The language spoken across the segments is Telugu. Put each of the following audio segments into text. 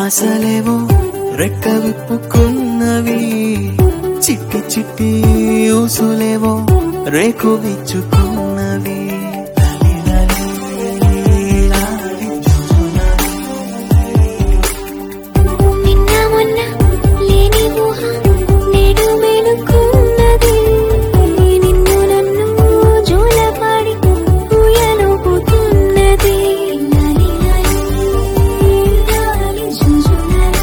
ఆశలేవో రెక్క విప్పుకున్నవి చిట్టి చిట్టి ఊసులేవో రేకు విచ్చుకున్నవి నిన్న మొన్న లేని ఊహ నేడు మేలుకున్నది నిన్ను నన్ను జోలపాడి ఊయలుపుతున్నది లాలి లాలి లాలి జుజులాలి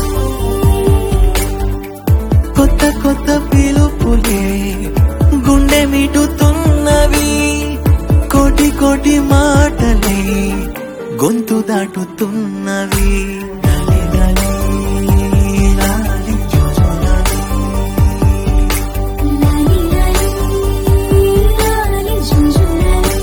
కొత్త కొత్త పిలుపులే గుండె మిటుతున్నవి కోటి కోటి మాటలే గొంతు దాటుతున్నవి లాలి లాలి లాలి జుజులాలి. లాలి లాలి లాలి జుజులాలి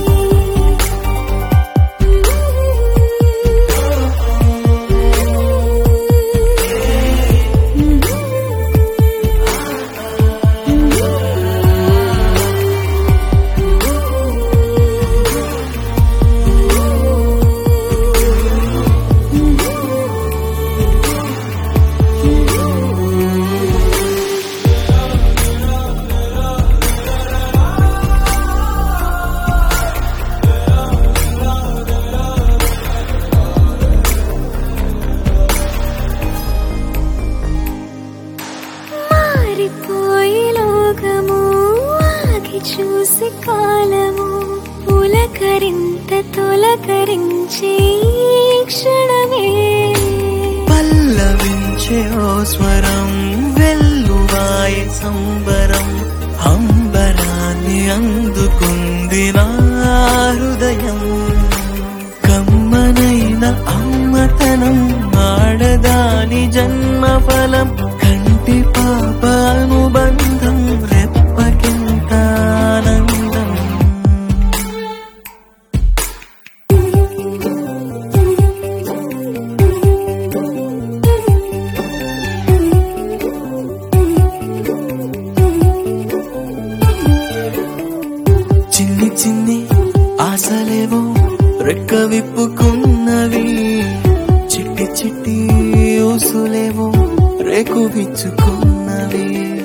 మారిపోయి లోకము ఆగి చూసి కాలము పులకరింత తొలకరించే ఈ క్షణమే పల్లవించే ఓ స్వరం వెల్లువాయ సంబరం అంబరాన్ని అందుకుంది నా హృదయం కమ్మనైన అమ్మతనం ఆడదాని జన్మ ఫలం కంటి పాప అనుబంధం రెప్పకింత ఆనందం చిన్ని చిన్ని ఆశలేవో రెక్క విప్పుకున్నవి చిట్టి చిట్టి ఊసులేవో రేకు విచ్చుకున్నవి